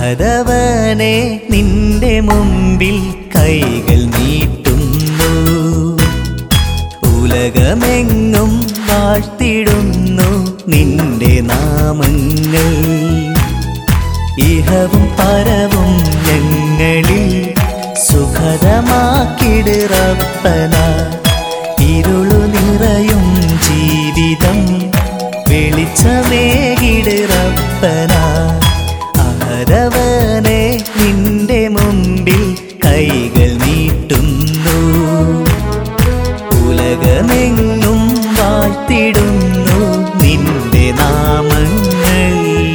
അഹദവനെ നിന്റെ മുമ്പിൽ കൈകൾ നീട്ടുന്നു ഉലകമെങ്ങും വാഴ്ത്തിടുന്നു നിന്റെ നാമങ്ങൾ ഇഹവും പരവും ഞങ്ങളിൽ സുഖതമാക്കിടുറപ്പന ഇരുളു നിറയും ജീവിതം വെളിച്ചമേകിടുറപ്പന അഹരവനെ നിന്റെ മുമ്പിൽ കൈകൾ നീട്ടുന്നു ഉലകമെങ്ങും വാഴ്ത്തിടുന്നു നിന്റെ നാമങ്ങൾ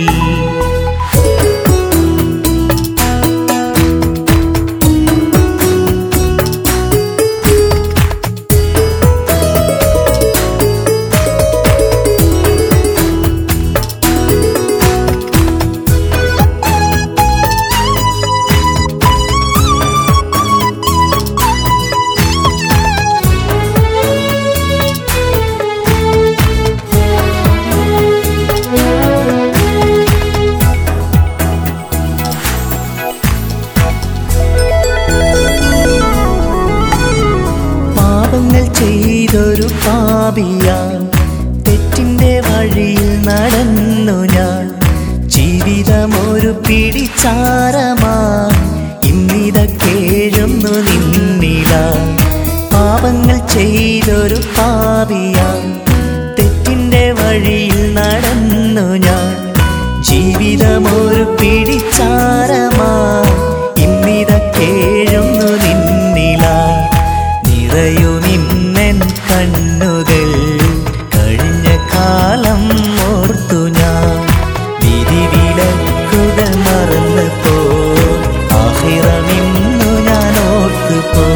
പാപങ്ങൾ ചെയ്തൊരു പാപിയാ തെറ്റിന്റെ വഴിയിൽ നടന്നു ഞാൻ ജീവിതമൊരു പിടിച്ചാരമാ ഇന്നിത കേഴുന്നു നിന്നില പാപങ്ങൾ ചെയ്തൊരു പാപിയാ തെറ്റിന്റെ വഴിയിൽ നടന്നു ഞാൻ ജീവിതമൊരു പിടിച്ചാരമാ ഇന്നിത കേഴുന്നു നിന്നില നിറയുമിന്നൻ കണ്ണുകൾ കഴിഞ്ഞ കാലം ഓർത്തു ഞാൻ വിധി വിലക്കുകൾ മറന്നു പോ ആഹിറമിന്നു ഞാൻ ഓർത്തു പോ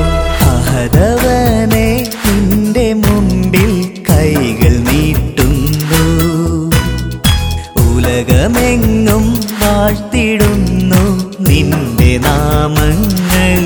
അഹദവനെ നിന്റെ മുമ്പിൽ കൈകൾ നീട്ടുന്നു ഉലകമെങ്ങും വാഴ്ത്തിടുന്നു നിന്റെ നാമങ്ങൾ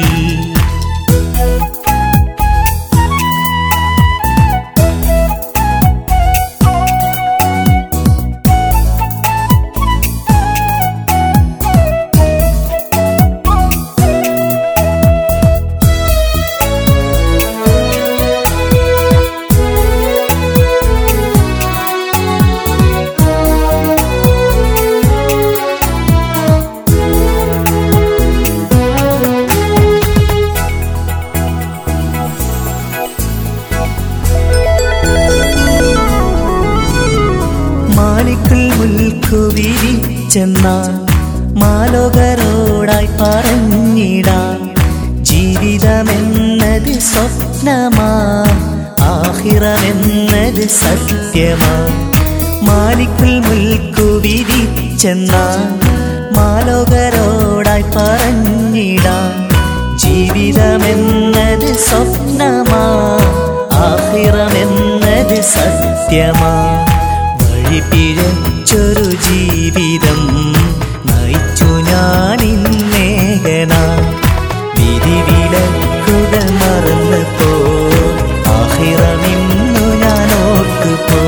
മാലിക്കുൽ മുൽക്കു വിരിച്ചെന്ന മാലോകരോടായി പറഞ്ഞിടാം ജീവിതമെന്നത് സ്വപ്നമാ ആഹിറമെന്നത് സത്യമാ മാലിക്കുൽ മുൽക്കു വിരിച്ചെന്ന മാലോകരോടായി പറഞ്ഞിടാം ജീവിതമെന്നത് സ്വപ്നമാ ആഹിറമെന്നത് സത്യമാ വഴി പിഴച്ചൊരു ജീവിതം നയിച്ചു ഞാനിന്നേകന വിധി വിലക്കുകൾ മറന്നു പോ ആഹിറമിന്നു ഞാൻ ഓർത്തു പോ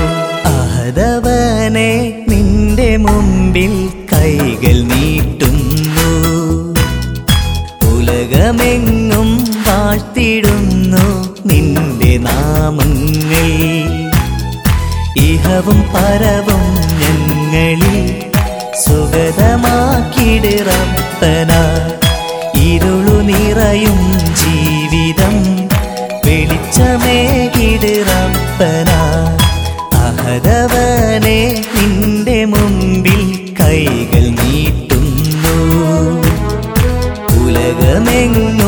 അഹദവനെ നിന്റെ മുമ്പിൽ കൈകൾ നീട്ടുന്നു ഉലകമെങ്ങും വാഴ്ത്തിടുന്നു നിന്റെ നാമങ്ങൾ ഇഹവും പരവും ഞങ്ങളിൽ സുഗതമാക്കിടുറപ്പന ഇരുളു നിറയും ജീവിതം വെളിച്ചമേകിടുറപ്പന അഹദവനെ നിന്റെ മുമ്പിൽ കൈകൾ നീട്ടുന്നു ഉലകമെങ്ങും